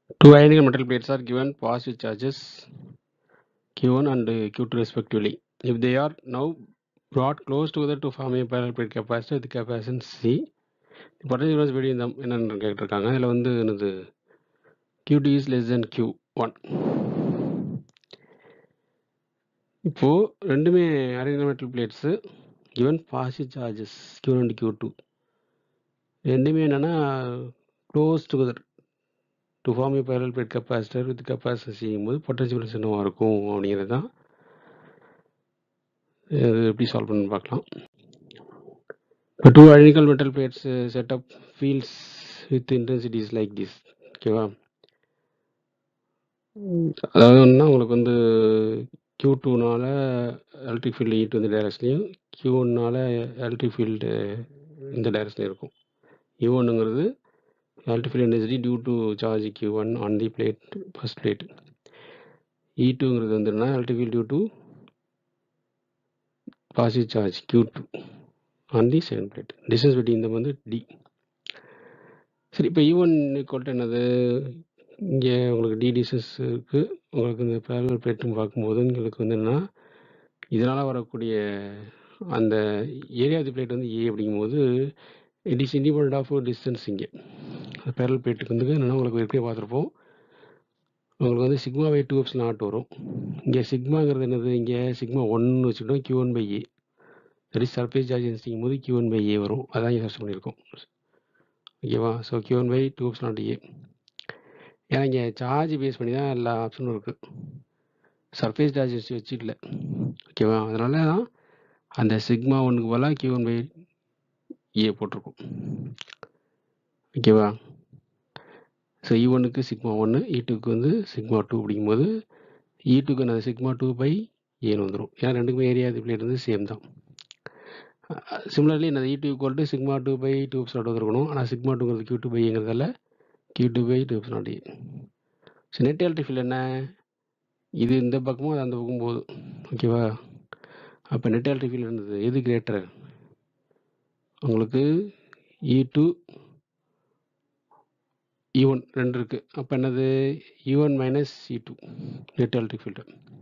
Two identical metal plates are given positive charges Q1 and Q2 respectively. If they are now brought close together to form a parallel plate capacitor with capacitance C, the potential difference between them என்னன்னு கேட்டிருக்காங்க இதில் வந்து என்னது QD is less than Q1 இப்போ ரெண்டுமே identical metal plates given positive charges Q1 and Q2 ரெண்டுமே என்னன்னா close together to form a parallel plate capacitor with capacitance செய்யும்போது potential difference என்னவா இருக்கும் அப்படிங்கிறது தான் இது எப்படி சால்வ் பண்ணு பார்க்கலாம் இப்போ two identical metal plates set up fields with intensities like this ஓகேவா அதாவது ஒன்றா உங்களுக்கு வந்து கியூ டூனால எலக்ட்ரிக் ஃபீல்டு ஈட்டு வந்து டைரக்ஷன்லையும் கியூ ஒன்னால் எலக்ட்ரிக் ஃபீல்டு இந்த டைரக்ஷன்லையும் இருக்கும் யூ ஒன்னுங்கிறது electric field intensity due to charge Q one on the plate first plate E டூங்கிறது வந்துன்னா electric field due to positive charge Q two on the second plate distance between them வந்து D சரி இப்போ ஈவன் ஈக்குவல் என்னது இங்கே உங்களுக்கு D distance இருக்குது உங்களுக்கு இந்த பேரல் பிளேட்டும் பார்க்கும்போது உங்களுக்கு வந்து என்னன்னா இதனால் வரக்கூடிய அந்த ஏரியா தி பிளேட் வந்து ஏ அப்படிங்கும்போது it is independent of distance இங்கே பேரல் பிளேட்டுக்கு வந்து என்னென்னா உங்களுக்கு ஏற்கனவே பார்த்துருப்போம் உங்களுக்கு வந்து sigma by two eps naught வரும் இங்கே சிக்மாங்கிறது என்னது இங்கே சிக்மா ஒன்னு வச்சுக்கிட்டோம் Q one by A that is surface charge டென்சிட்டிங்கும் போது கியூ ஒன் பை ஏ வரும் அதான் இங்கே சர்ச் பண்ணியிருக்கோம் ஓகேவா so Q one by two eps naught A ஏன்னா இங்கே சார்ஜ் பேஸ் பண்ணி தான் எல்லா ஆப்ஷனும் இருக்குது சர்ஃபேஸ் சார்ஜ் வச்சு இல்லை ஓகேவா அதனால தான் அந்த சிக்மா ஒன்றுக்கு பதிலாக கியூ ஒன் பை ஏ போட்டிருக்கோம் ஓகேவா ஸோ இ ஒன்றுக்கு சிக்மா ஒன்று இ டூக்கு வந்து சிக்மா டூ அப்படிங்கும்போது இ டூக்கு அந்த சிக்மா டூ பை ஏன்னு வந்துடும் ஏன்னா ரெண்டுக்குமே ஏரியா பிளேட் வந்து சேம் தான் சிமிலர்லி இந்த E two equal to sigma two by two eps naught வந்துருக்கணும் ஆனால் சிக்மா டூங்கிறது கியூ டூ பைங்கிறதால Q two by two eps naught A so net electric field என்ன இது இந்த பக்கமும் அது அந்த பக்கம் போகுது ஓகேவா அப்போ நெட் எலக்ட்ரிக் ஃபீல்ட் இருந்தது எது கிரேட்டர் உங்களுக்கு இ டூ இ ஒன் ரெண்டு இருக்குது அப்போ என்னது E one minus E two net electric field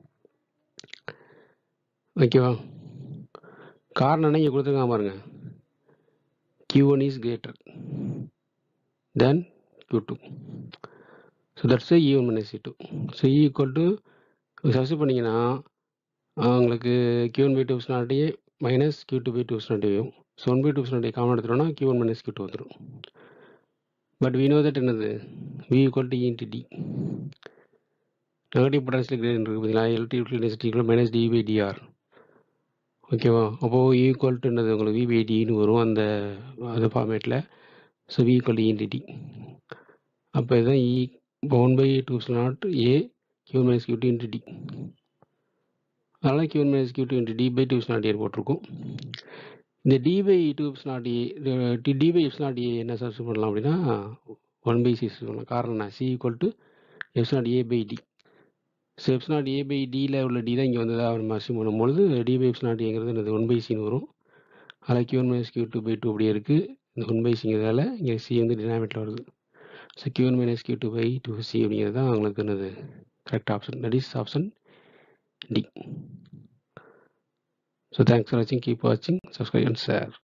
ஓகேவா காரணம் என்ன இங்கே கொடுத்துருக்காங்க பாருங்க Q one is greater then Q two so that's E one minus E two so E equal to subst பண்ணிங்கன்னா உங்களுக்கு Q one by two naught A minus Q two by two naught ஏயும் so one by two naught A common எடுத்துட்டோம்னா Q one minus Q two வந்துடும் but we know that என்னது V equal to into D negative potential great இருக்குது பார்த்தீங்களா electric density minus D by DR ஓகேவா அப்போது equal to என்னது உங்களுக்கு we by டின்னு வரும் அந்த அந்த ஃபார்மேட்டில் so V equal to into D அப்போ இதுதான் இ இப்போ one by two naught A Q minus Q D into D அதனால் Q minus Q two into D by two naught A போட்டிருக்கும் இந்த D by two eps naught A D by eps naught A என்ன subs பண்ணலாம் அப்படின்னா one by C சொல்லலாம் காரணம் என்ன C equal to eps naught A by D so eps naught A by டியில் உள்ள டி தான் இங்கே வந்ததாக நம்ம அசியூம் பண்ணும்பொழுது டி பை எப்ஸ் நாட் ஏங்கிறது என்னது ஒன் பை சின்னு வரும் அதில் Q one minus Q two by two அப்படியே இருக்குது இந்த ஒன் பை சிங்கிறதால இங்கே சி வந்து டினாமிட்டில் வருது so Q one minus Q two by two C அப்படிங்கிறது தான் உங்களுக்கு என்னது correct option that is option D so thanks for வாட்சிங் கீப் வாட்சிங் சப்ஸ்கிரைப் அண்ட் ஷேர்